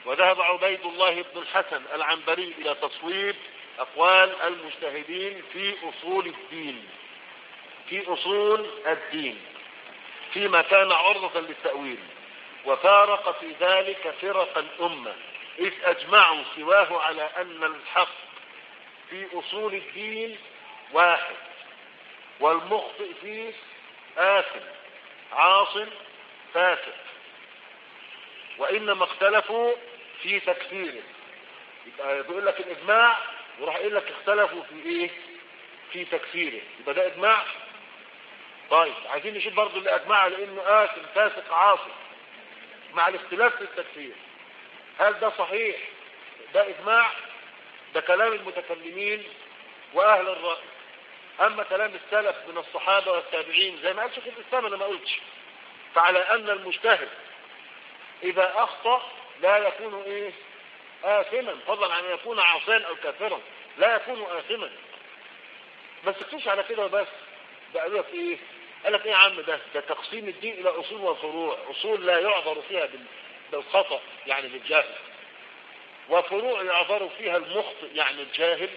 وذهب عبيد الله بن الحسن العنبري إلى تصويب أقوال المجتهدين في أصول الدين في أصول الدين فيما كان عرضة للتأويل وفارق في ذلك فرق الأمة إذ أجمعوا سواه على أن الحق في أصول الدين واحد والمخطئ فيه آثم عاص فاسق وإنما اختلفوا في تكفيره يبقى بيقول لك الإجماع وراح يقول لك اختلفوا في إيه في تكفيره يبقى ده إجماع طيب عايزين نشوف برضه اللي أجمع لأنه آثم فاسق عاصم مع الاختلاف في التكفير هل ده صحيح ده إجماع ده كلام المتكلمين وأهل الرأي أما كلام السلف من الصحابة والتابعين زي ما قال شيخ الإسلام أنا ما قلتش فعلى أن المجتهد إذا أخطأ لا يكون إيه آثما فضلا عن أن يكون عاصيا أو كافرا لا يكون آثما ما سكتوش على كده بس بقى لك إيه قال لك إيه يا عم ده ده تقسيم الدين إلى أصول وفروع أصول لا يعذر فيها بالخطأ يعني بالجهل وفروع يعذر فيها المخطئ يعني الجاهل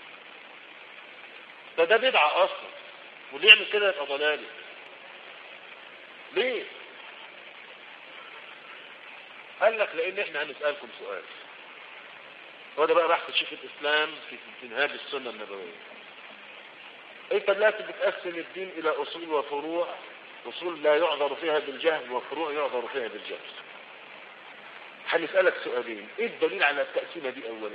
ده ده بدعة أصلا واللي يعمل كده يبقى ضلالي ليه قال لك لان احنا هنسألكم سؤال هو ده بقى بحث شيخ الاسلام في منهاج السنة النبوية انت دلوقتي بتقسم الدين الى اصول وفروع اصول لا يعذر فيها بالجهل وفروع يعذر فيها بالجهل هنسألك سؤالين ايه الدليل على التقسيمة دي اولا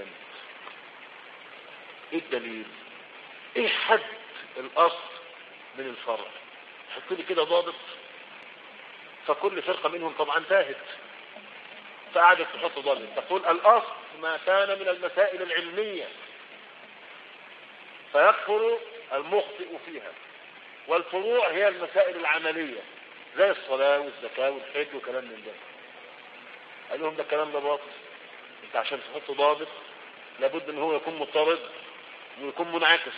ايه الدليل ايه حد الاصل من الفرع حط لي كده ضابط فكل فرقة منهم طبعا تاهت فقعدت تحط ضابط تقول الاصل ما كان من المسائل العلمية فيكفر المخطئ فيها والفروع هي المسائل العملية زي الصلاة والزكاة والحج وكلام من ده قال لهم ده الكلام ده باطل انت عشان تحط ضابط لابد ان هو يكون مضطرد ويكون منعكس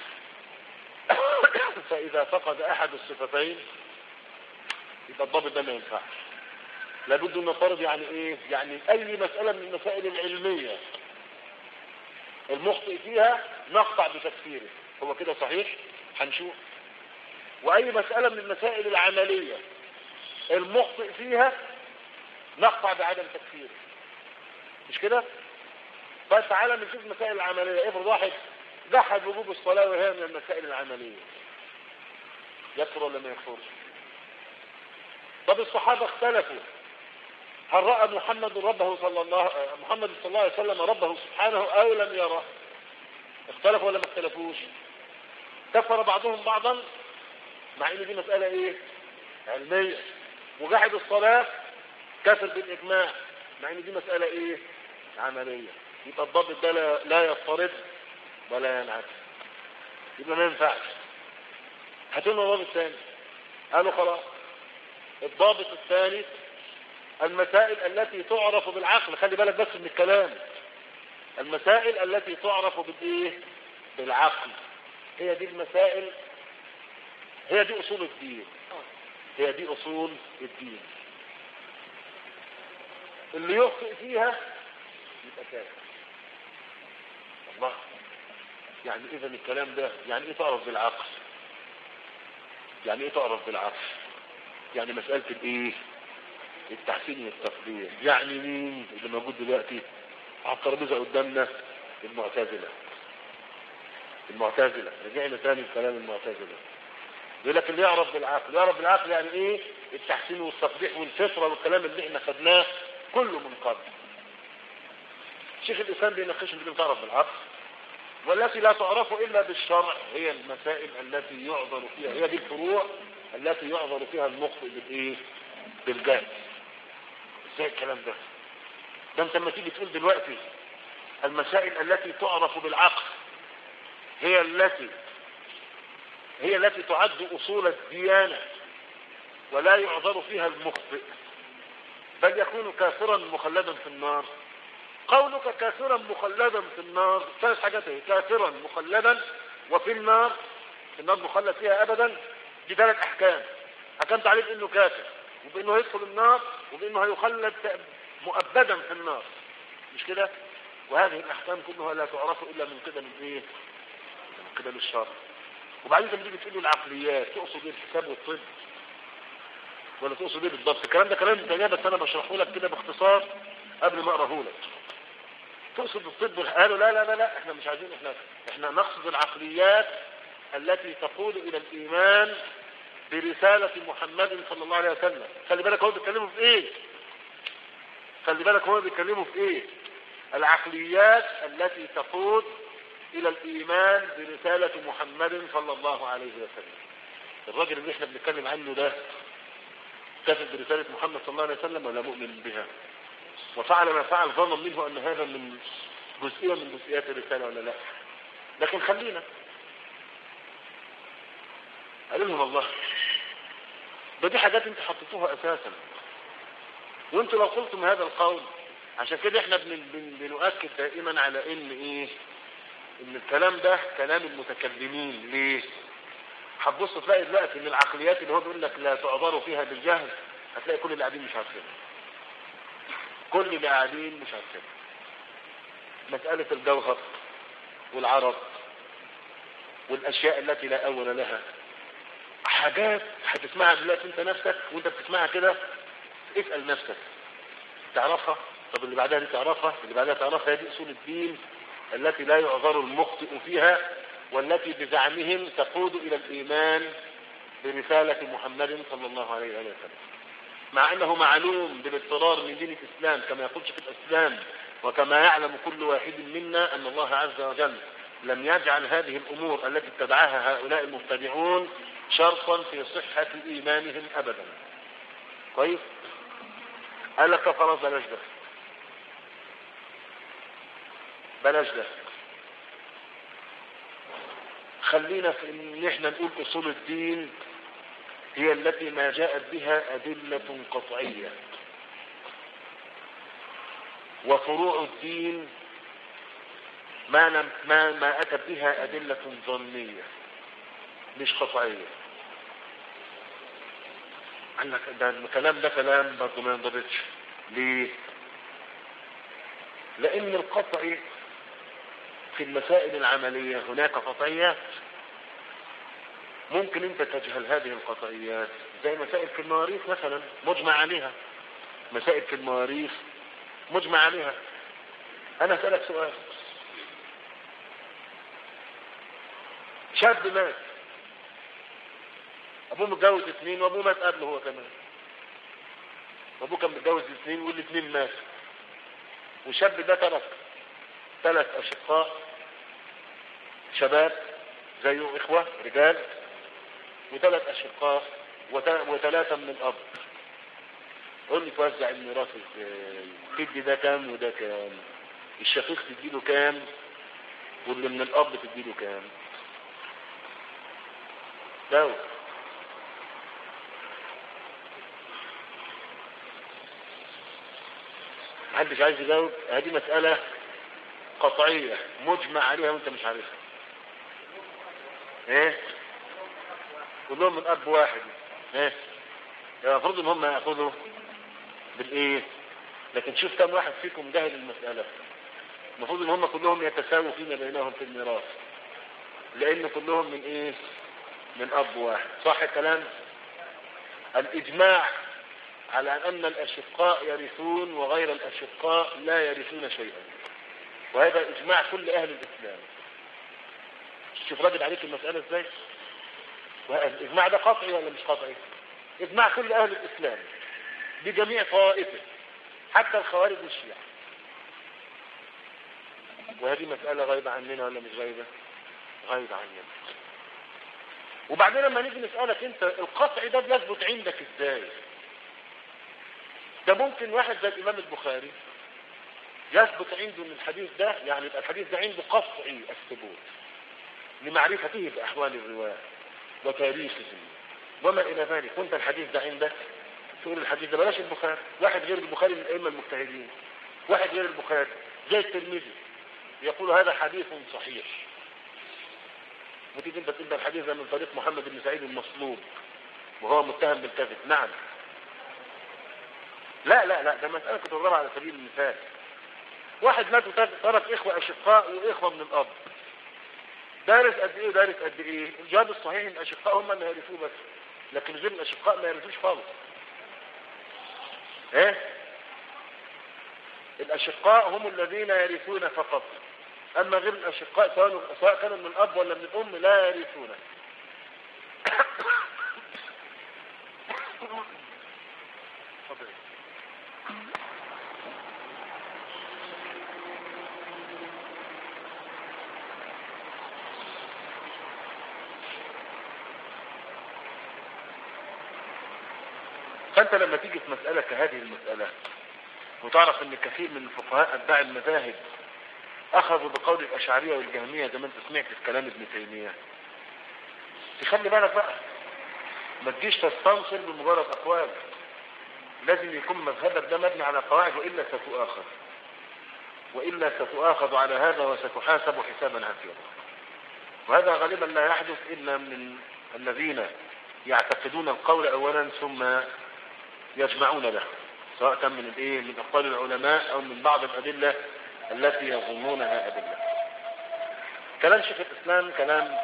فاذا فقد احد الصفتين يبقى الضابط ده ما ينفعش لابد ان نفترض يعني ايه يعني اي مسألة من المسائل العلمية المخطئ فيها نقطع بتكفيره هو كده صحيح هنشوف واي مسألة من المسائل العملية المخطئ فيها نقطع بعدم تكفيره مش كده طيب تعالى نشوف المسائل العملية افرض واحد جحد وجوب الصلاة وهي من المسائل العملية يكفر ولا ما يكفرش طب الصحابة اختلفوا هل رأى محمد ربه صلى الله محمد صلى الله عليه وسلم ربه سبحانه أو لم يره اختلفوا ولا ما اختلفوش كفر بعضهم بعضا مع ان دي مسألة ايه علمية وجحد الصلاة كفر بالإجماع مع ان دي مسألة ايه عملية يبقى الضابط ده لا, لا يفترض ولا ينعكس يبقى ما ينفعش هاتوا الضابط الثاني قالوا خلاص الضابط الثالث المسائل التي تعرف بالعقل خلي بالك بس من الكلام المسائل التي تعرف بالايه بالعقل هي دي المسائل هي دي اصول الدين هي دي اصول الدين اللي يخطئ فيها يبقى كافر الله يعني اذا الكلام ده يعني ايه تعرف بالعقل يعني ايه تعرف بالعقل يعني مسألة الايه التحسين والتقدير يعني مين اللي موجود دلوقتي على الترابيزه قدامنا المعتزلة المعتزلة رجعنا تاني لكلام المعتزلة يقول لك اللي يعرف بالعقل يعرف بالعقل يعني ايه التحسين والتقبيح والفطرة والكلام اللي احنا خدناه كله من قبل شيخ الاسلام بيناقش اللي تعرف بالعقل والتي لا تعرف الا بالشرع هي المسائل التي يعذر فيها هي دي الفروع التي يعذر فيها المخطئ بالايه بالجهل ازاي الكلام ده ده انت لما تيجي تقول دلوقتي المسائل التي تعرف بالعقل هي التي هي التي تعد اصول الديانة ولا يعذر فيها المخطئ بل يكون كافرا مخلدا في النار قولك كافرا مخلدا في النار ثلاث حاجات ايه كافرا مخلدا وفي النار في النار مخلد فيها ابدا دي ثلاث احكام حكمت عليه بانه كافر وبانه هيدخل النار وبانه هيخلد مؤبدا في النار مش كده وهذه الاحكام كلها لا تعرف الا من قبل الايه من قبل الشرع وبعدين لما تيجي تقول له العقليات تقصد ايه الحساب والطب ولا تقصد ايه بالضبط الكلام ده كلام انت بس انا بشرحه لك كده باختصار قبل ما اقراه لك تقصد الطب قالوا لا لا لا لا احنا مش عايزين احنا احنا نقصد العقليات التي تقود الى الايمان برسالة محمد صلى الله عليه وسلم خلي بالك هو بيتكلموا في ايه خلي بالك هو بيتكلموا في ايه العقليات التي تقود الى الايمان برسالة محمد صلى الله عليه وسلم الراجل اللي احنا بنتكلم عنه ده كافر برسالة محمد صلى الله عليه وسلم ولا مؤمن بها وفعل ما فعل ظنا منه ان هذا من جزئية من جزئيات الرسالة ولا لا لكن خلينا قال لهم الله ده دي حاجات انت حطيتوها اساسا وانتوا لو قلتم هذا القول عشان كده احنا بن بن بنؤكد دائما على ان ايه ان الكلام ده كلام المتكلمين ليه هتبص تلاقي دلوقتي ان العقليات اللي هو بيقول لك لا تعذروا فيها بالجهل هتلاقي كل اللي قاعدين مش عارفين كل اللي قاعدين مش عارفين مسألة الجوهر والعرض والاشياء التي لا اول لها حاجات هتسمعها دلوقتي انت نفسك وانت بتسمعها كده اسأل نفسك تعرفها طب اللي بعدها دي تعرفها اللي بعدها تعرفها دي اصول الدين التي لا يعذر المخطئ فيها والتي بزعمهم تقود الى الايمان برسالة محمد صلى الله عليه وسلم مع انه معلوم بالاضطرار من دين الاسلام كما يقول شيخ الاسلام وكما يعلم كل واحد منا ان الله عز وجل لم يجعل هذه الامور التي اتبعها هؤلاء المبتدعون شرطا في صحة ايمانهم ابدا كويس قال لك خلاص بلاش ده بلاش ده خلينا في ان احنا نقول اصول الدين هي التي ما جاءت بها ادلة قطعية وفروع الدين ما لم ما ما اتت بها ادلة ظنية مش قطعية قال لك ده الكلام ده كلام برضه ما ينضبطش ليه لان القطعي في المسائل العملية هناك قطعيات ممكن انت تجهل هذه القطعيات زي مسائل في المواريث مثلا مجمع عليها مسائل في المواريث مجمع عليها انا اسألك سؤال شاب مات ابوه متجوز اثنين وابوه مات قبله هو كمان وابوه كان متجوز اثنين والاثنين مات والشاب ده ترك ثلاث اشقاء شباب زيه اخوة رجال وثلاث اشقاء وثلاثة من الاب قول لي توزع الميراث ازاي تدي ده كام وده كام الشقيق تديله كام واللي من الاب تديله كام لو محدش عايز يجاوب هذه مسألة قطعية مجمع عليها وانت مش عارفها ايه كلهم من اب واحد ايه المفروض ان هم ياخذوا بالايه لكن شوف كم واحد فيكم جاهل المسألة المفروض ان هم كلهم يتساووا فيما بينهم في الميراث لان كلهم من ايه من اب واحد صح الكلام الاجماع على ان الاشقاء يرثون وغير الاشقاء لا يرثون شيئا وهذا اجماع كل اهل الاسلام شوف راجل عليك المسألة ازاي الاجماع ده قطعي ولا مش قطعي اجماع كل اهل الاسلام بجميع طوائفه حتى الخوارج والشيعة وهذه مسألة غايبة عننا ولا مش غايبة غايبة عننا وبعدين لما نيجي نسألك انت القطع ده بيثبت عندك ازاي ده ممكن واحد زي الامام البخاري يثبت عنده ان الحديث ده يعني يبقى الحديث ده عنده قطعي الثبوت لمعرفته بأحوال الرواة وتاريخهم وما إلى ذلك وانت الحديث ده عندك تقول الحديث ده بلاش البخاري واحد غير البخاري من الأئمة المجتهدين واحد غير البخاري زي الترمذي يقول هذا حديث صحيح وتيجي انت تقول ده الحديث ده من طريق محمد بن سعيد المصلوب وهو متهم بالكذب نعم لا لا لا ده مسألة كنت بضربها على سبيل المثال واحد مات وترك إخوة أشقاء وإخوة من الأب دارس قد إيه ودارس قد إيه الجواب الصحيح إن الأشقاء هم اللي يرثوه بس لكن غير الأشقاء ما يرثوش خالص إيه الأشقاء هم الذين يرثون فقط أما غير الأشقاء سواء سواء كانوا من الأب ولا من الأم لا يرثون فأنت لما تيجي في مسألة كهذه المسألة وتعرف ان كثير من الفقهاء اتباع المذاهب اخذوا بقول الاشعرية والجهمية زي ما انت سمعت في كلام ابن تيمية تخلي بالك بقى ما تجيش تستنصر بمجرد اقوال لازم يكون مذهبك ده مبني على قواعد والا ستؤاخذ والا ستؤاخذ على هذا وستحاسب حسابا عسيرا وهذا غالبا لا يحدث الا من الذين يعتقدون القول اولا ثم يجمعون له سواء كان من الايه من اقوال العلماء او من بعض الادله التي يظنونها ادله كلام شيخ الاسلام كلام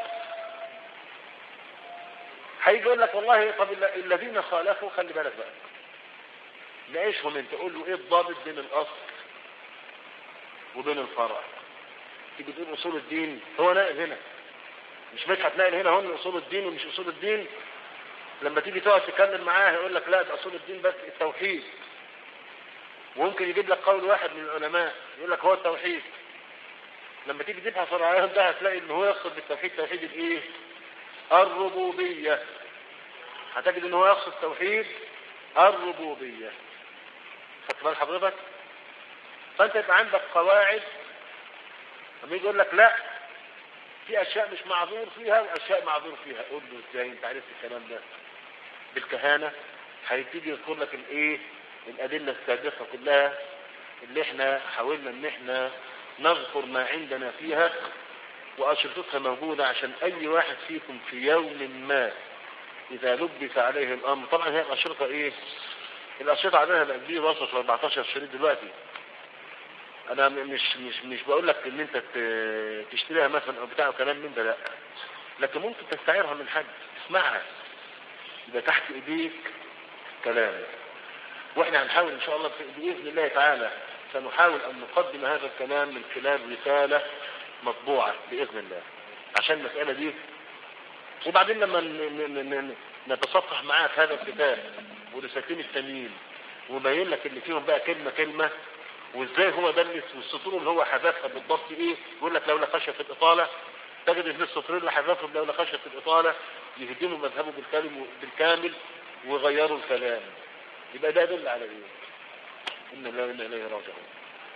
هيجي يقول لك والله طب الذين خالفوا خلي بالك بقى نعيشهم انت قول له ايه الضابط بين الاصل وبين الفرع تيجي تقول اصول الدين هو نائب هنا مش مش هتلاقي هنا هون اصول الدين ومش اصول الدين لما تيجي تقعد تتكلم معاه يقول لك لا ده اصول الدين بس التوحيد وممكن يجيب لك قول واحد من العلماء يقول لك هو التوحيد لما تيجي تبحث على ده هتلاقي ان هو يقصد بالتوحيد توحيد الايه الربوبية هتجد ان هو يقصد توحيد الربوبية خدت بال حضرتك فانت يبقى عندك قواعد لما يجي يقول لك لا في اشياء مش معذور فيها واشياء معذور فيها قول له ازاي انت عرفت الكلام ده بالكهانة هيبتدي يذكر لك الايه الادلة السابقة كلها اللي احنا حاولنا ان احنا نذكر ما عندنا فيها واشرطتها موجودة عشان اي واحد فيكم في يوم ما اذا لبس عليه الامر طبعا هي الاشرطة ايه الاشرطة عليها بقى كبير وسط 14 شريط دلوقتي انا مش مش مش بقول لك ان انت تشتريها مثلا او بتاع كلام من ده لا لكن ممكن تستعيرها من حد تسمعها يبقى تحت ايديك كلام واحنا هنحاول ان شاء الله باذن الله تعالى سنحاول ان نقدم هذا الكلام من خلال رسالة مطبوعة باذن الله عشان المسألة دي وبعدين لما نتصفح معاك هذا الكتاب ورسالتين التانيين وبين لك اللي فيهم بقى كلمة كلمة وازاي هو دلس والسطور اللي هو حذفها بالضبط ايه يقول لك لولا خشية الاطالة تجد ان السطرين اللي حذفهم لولا خشية الاطالة يهدموا مذهبه بالكامل بالكامل ويغيروا الكلام يبقى ده يدل على ايه ان لا اله اليه راجعون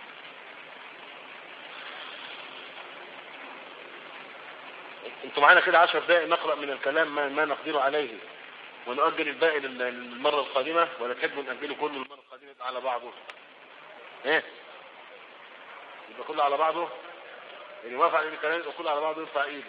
انتوا معانا كده عشر دقائق نقرأ من الكلام ما, ما نقدر عليه ونؤجل الباقي للمرة القادمة ولا تحبوا نأجله كله المرة القادمة على بعضه ايه يبقى كله على بعضه اللي وافق على الكلام يبقى كله على بعضه يرفع ايده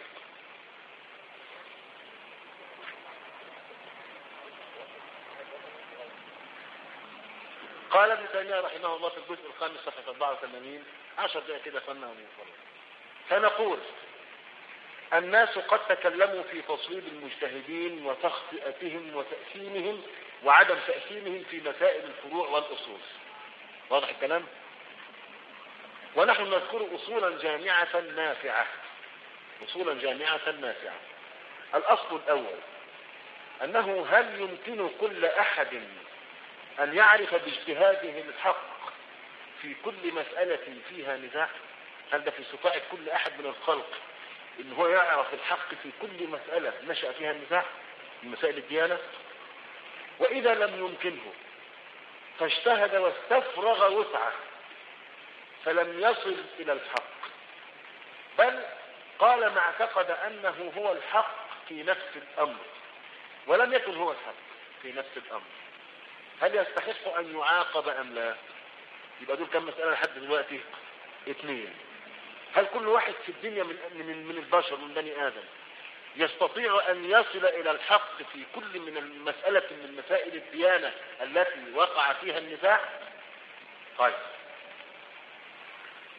قال ابن تيمية رحمه الله في الجزء الخامس صفحة 84 عشر دقائق كده فنا ونصلي فنقول الناس قد تكلموا في تصويب المجتهدين وتخطئتهم وتأثيمهم وعدم تأثيمهم في مسائل الفروع والأصول واضح الكلام ونحن نذكر أصولا جامعة نافعة أصولا جامعة نافعة الأصل الأول أنه هل يمكن كل أحد أن يعرف باجتهاده الحق في كل مسألة فيها نزاع هل ده في استطاعة كل أحد من الخلق إن هو يعرف الحق في كل مسألة نشأ فيها النزاع من مسائل الديانة وإذا لم يمكنه فاجتهد واستفرغ وسعه فلم يصل إلى الحق بل قال ما اعتقد أنه هو الحق في نفس الأمر ولم يكن هو الحق في نفس الأمر هل يستحق أن يعاقب أم لا يبقى دول كم مسألة لحد دلوقتي اثنين هل كل واحد في الدنيا من, من, من البشر من بني آدم يستطيع أن يصل إلى الحق في كل من المسألة من مسائل الديانة التي وقع فيها النزاع طيب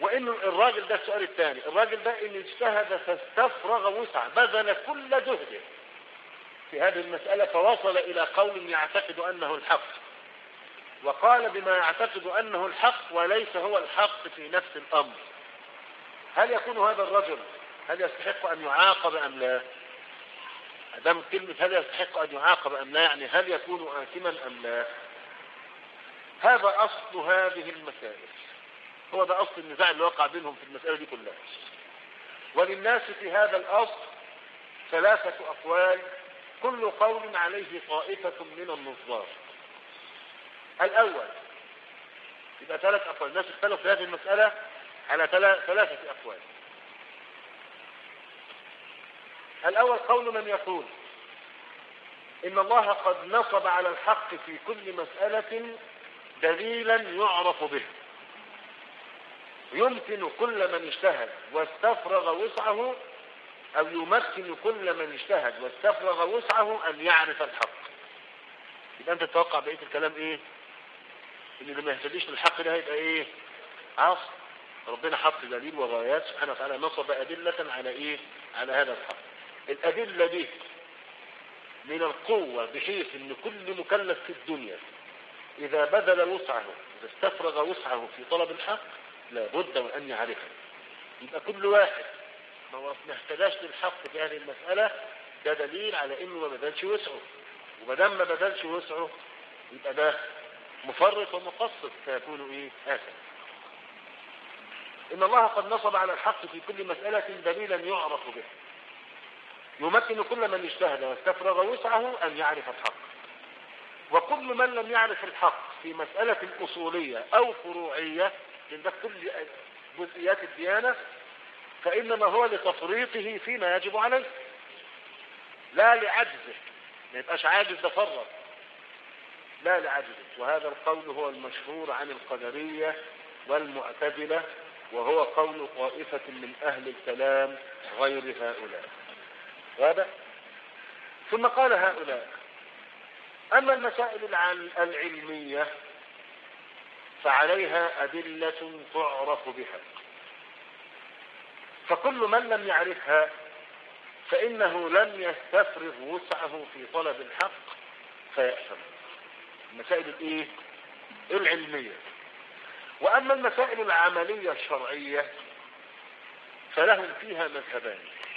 وان الراجل ده السؤال الثاني الراجل ده ان اجتهد فاستفرغ وسع بذل كل جهده في هذه المسألة فوصل الى قول يعتقد انه الحق وقال بما يعتقد انه الحق وليس هو الحق في نفس الامر هل يكون هذا الرجل هل يستحق ان يعاقب ام لا دام كلمة هل يستحق ان يعاقب ام لا يعني هل يكون آثما ام لا هذا اصل هذه المسائل هو ده اصل النزاع اللي وقع بينهم في المسألة دي كلها وللناس في هذا الاصل ثلاثة اقوال كل قول عليه طائفة من النظار الاول يبقى ثلاث اقوال الناس اختلفوا في هذه المسألة على ثلاثة اقوال الاول قول من يقول ان الله قد نصب على الحق في كل مسألة دليلا يعرف به يمكن كل من اجتهد واستفرغ وسعه او يمكن كل من اجتهد واستفرغ وسعه ان يعرف الحق يبقى انت تتوقع بقية الكلام ايه ان اللي ما يهتديش للحق ده هيبقى ايه عصر ربنا حط دليل وغايات سبحانه وتعالى نصب ادلة على ايه على هذا الحق الادلة دي من القوة بحيث ان كل مكلف في الدنيا اذا بذل وسعه اذا استفرغ وسعه في طلب الحق لابد من ان يعرفه يبقى كل واحد ما اهتداش للحق في هذه المسألة ده دليل على انه ما بذلش وسعه ومدام ما بذلش وسعه يبقى ده مفرط ومقصر فيكون ايه آثم ان الله قد نصب على الحق في كل مسألة دليلا يعرف به يمكن كل من اجتهد واستفرغ وسعه ان يعرف الحق وكل من لم يعرف الحق في مسألة أصولية أو فروعية من ده كل جزئيات الديانة فإنما هو لتفريطه فيما يجب عليه لا لعجزه ما يبقاش عاجز ده فرط لا لعجزه وهذا القول هو المشهور عن القدرية والمعتزلة وهو قول طائفة من أهل الكلام غير هؤلاء هذا ثم قال هؤلاء أما المسائل العلمية فعليها أدلة تعرف بها فكل من لم يعرفها فإنه لم يستفرغ وسعه في طلب الحق فيأثم المسائل الايه العلمية وأما المسائل العملية الشرعية فلهم فيها مذهبان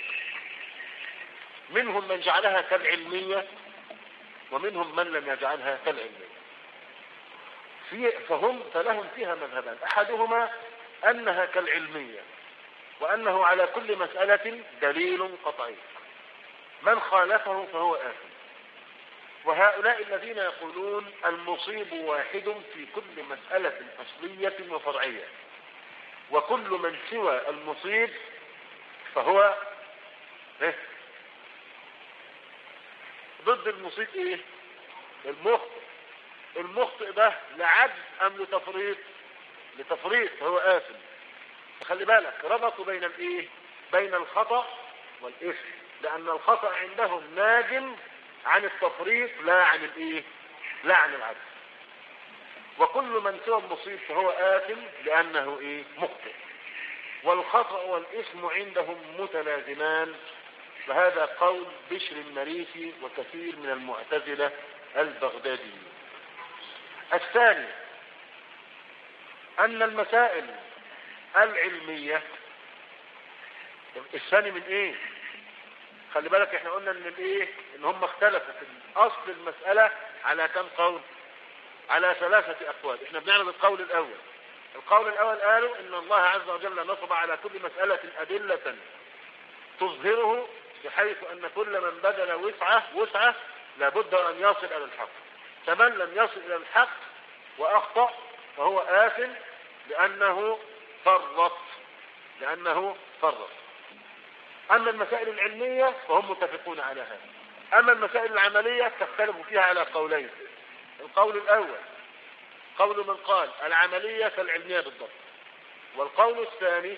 منهم من جعلها كالعلمية ومنهم من لم يجعلها كالعلمية في فهم فلهم فيها مذهبان أحدهما أنها كالعلمية وأنه على كل مسألة دليل قطعي من خالفه فهو آثم وهؤلاء الذين يقولون المصيب واحد في كل مسألة أصلية وفرعية وكل من سوى المصيب فهو إيه؟ ضد المصيب ايه المخطئ المخطئ ده لعجز ام لتفريط لتفريط فهو آثم فخلي بالك ربطوا بين الايه بين الخطأ والاثم لان الخطأ عندهم ناجم عن التفريط لا عن الايه لا عن العجز وكل من سوى المصيب فهو آثم لأنه إيه مخطئ والخطأ والإثم عندهم متلازمان فهذا قول بشر المريسي وكثير من المعتزلة البغداديين الثاني أن المسائل العلمية الثاني من ايه خلي بالك احنا قلنا ان الايه ان هم اختلفوا في اصل المسألة على كم قول على ثلاثة اقوال احنا بنعرض القول الاول القول الاول قالوا ان الله عز وجل نصب على كل مسألة ادلة تظهره بحيث ان كل من بذل وسعه وسعه لابد ان يصل الى الحق فمن لم يصل الى الحق واخطأ فهو آثم لانه فرط لانه فرط اما المسائل العلمية فهم متفقون على هذا اما المسائل العملية تختلف فيها على قولين القول الاول قول من قال العملية كالعلمية بالضبط والقول الثاني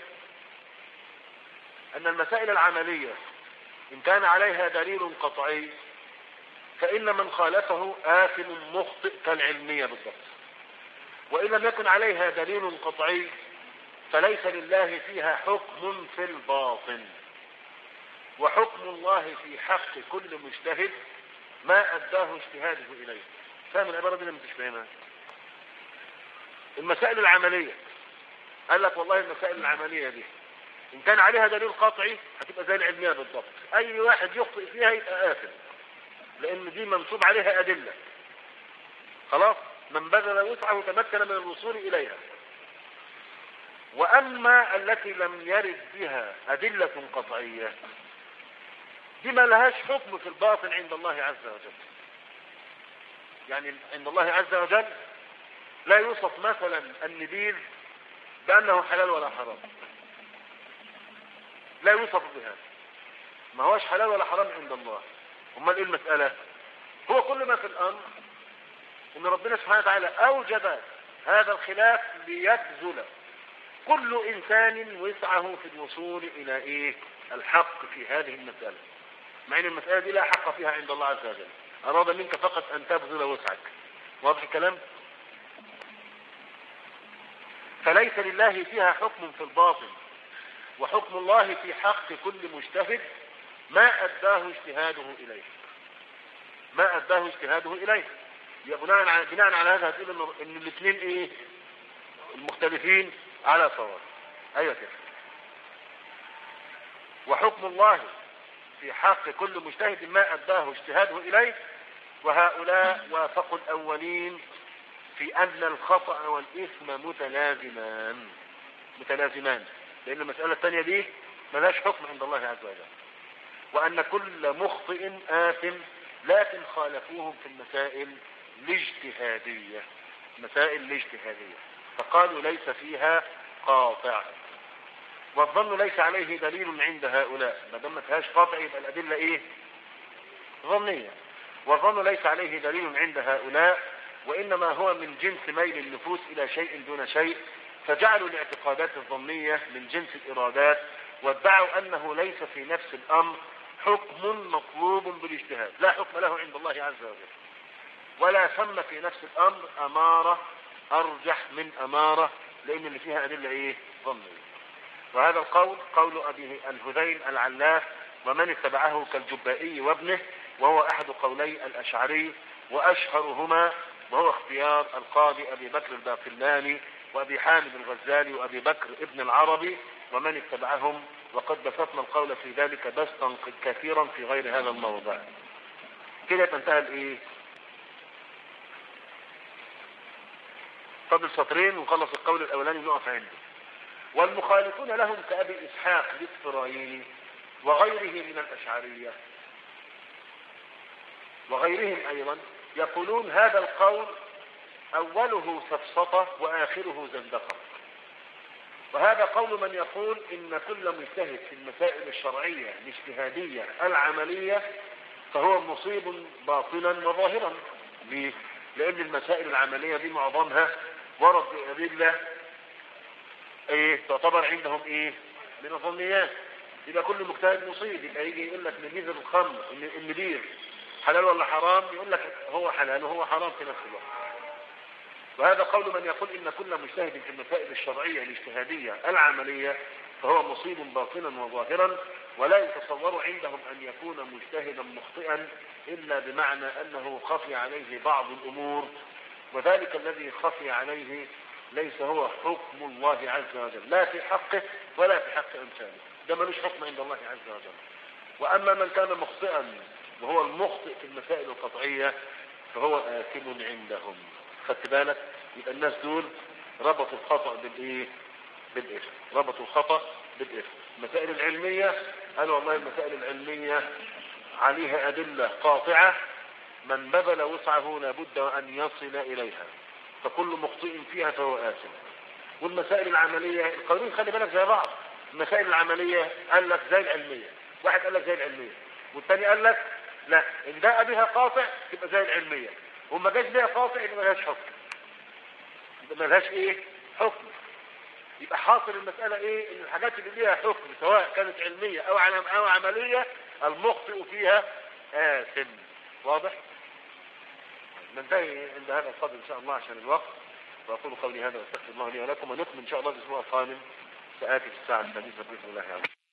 ان المسائل العملية ان كان عليها دليل قطعي فان من خالفه آثم مخطئ كالعلمية بالضبط وان لم يكن عليها دليل قطعي فليس لله فيها حكم في الباطن وحكم الله في حق كل مجتهد ما أداه اجتهاده إليه فاهم العبارة دي لما مش فاهمها المسائل العملية قال لك والله المسائل العملية دي إن كان عليها دليل قطعي هتبقى زي العلمية بالضبط أي واحد يخطئ فيها يبقى آثم لأن دي منصوب عليها أدلة خلاص من بذل وسعه تمكن من الوصول إليها وأما التي لم يرد بها أدلة قطعية دي ما لهاش حكم في الباطن عند الله عز وجل يعني عند الله عز وجل لا يوصف مثلا النبيذ بأنه حلال ولا حرام لا يوصف بهذا ما هوش حلال ولا حرام عند الله امال ايه المسألة هو كل ما في الامر ان ربنا سبحانه وتعالى اوجب هذا الخلاف ليبذل كل انسان وسعه في الوصول الى ايه الحق في هذه المسألة مع ان المسألة دي لا حق فيها عند الله عز وجل اراد منك فقط ان تبذل وسعك واضح الكلام فليس لله فيها حكم في الباطن وحكم الله في حق كل مجتهد ما أداه اجتهاده إليه ما أداه اجتهاده إليه بناء على بناء على هذا هتقول إن, إن الاثنين إيه المختلفين على صواب أيوة كده وحكم الله في حق كل مجتهد ما أداه اجتهاده إليه وهؤلاء وافقوا الأولين في أن الخطأ والإثم متلازمان متلازمان لأن المسألة الثانية دي ملاش حكم عند الله عز وجل وأن كل مخطئ آثم لكن خالفوهم في المسائل الاجتهادية مسائل الاجتهادية فقالوا ليس فيها قاطع والظن ليس عليه دليل عند هؤلاء ما دام ما فيهاش قاطع يبقى الأدلة إيه ظنية والظن ليس عليه دليل عند هؤلاء وإنما هو من جنس ميل النفوس إلى شيء دون شيء فجعلوا الاعتقادات الظنية من جنس الإرادات وادعوا أنه ليس في نفس الأمر حكم مطلوب بالاجتهاد لا حكم له عند الله عز وجل ولا ثم في نفس الأمر أمارة أرجح من أمارة لأن اللي فيها أدلة إيه ظنية وهذا القول قول أبي الهذيل العلاف ومن اتبعه كالجبائي وابنه وهو أحد قولي الأشعري وأشهرهما وهو اختيار القاضي أبي بكر الباقلاني وأبي حامد الغزالي وأبي بكر ابن العربي ومن اتبعهم وقد بسطنا القول في ذلك بسطا كثيرا في غير هذا الموضع كده تنتهى الايه فضل سطرين ونخلص القول الاولاني نقف عنده والمخالفون لهم كأبي إسحاق الإسفرايني وغيره من الأشعرية وغيرهم أيضا يقولون هذا القول أوله سفسطة وآخره زندقة وهذا قول من يقول إن كل مجتهد في المسائل الشرعية الاجتهادية العملية فهو مصيب باطنا وظاهرا ليه؟ لأن المسائل العملية دي معظمها ورد بأدلة ايه تعتبر عندهم ايه من الظنيات يبقى كل مجتهد مصيب يبقى يجي يقول لك نبيذ الخمر النبيذ حلال ولا حرام يقول لك هو حلال وهو حرام في نفس الوقت وهذا قول من يقول إن كل مجتهد في المسائل الشرعية الاجتهادية العملية فهو مصيب باطنا وظاهرا ولا يتصور عندهم أن يكون مجتهدا مخطئا إلا بمعنى أنه خفي عليه بعض الأمور وذلك الذي خفي عليه ليس هو حكم الله عز وجل لا في حقه ولا في حق أمثاله ده ملوش حكم عند الله عز وجل وأما من كان مخطئا وهو المخطئ في المسائل القطعية فهو آثم عندهم خدت بالك يبقى الناس دول ربطوا الخطأ بالايه بالاثم ربطوا الخطأ بالاثم المسائل العلمية قالوا والله المسائل العلمية عليها أدلة قاطعة من بذل وسعه لابد أن يصل إليها فكل مخطئ فيها فهو آثم والمسائل العملية القانون خلي بالك زي بعض المسائل العملية قال لك زي العلمية واحد قال لك زي العلمية والتاني قال لك لا إن جاء بها قاطع تبقى زي العلمية وما جاش بها قاطع يبقى ملهاش حكم يبقى ملهاش ايه حكم يبقى حاصل المسألة ايه ان الحاجات اللي ليها حكم سواء كانت علمية او او عملية المخطئ فيها آثم واضح ننتهي عند هذا القدر ان شاء الله عشان الوقت واقول قولي هذا واستغفر الله لي ولكم ونكمل ان شاء الله الاسبوع القادم سآتي في الساعة السادسة بإذن الله عز وجل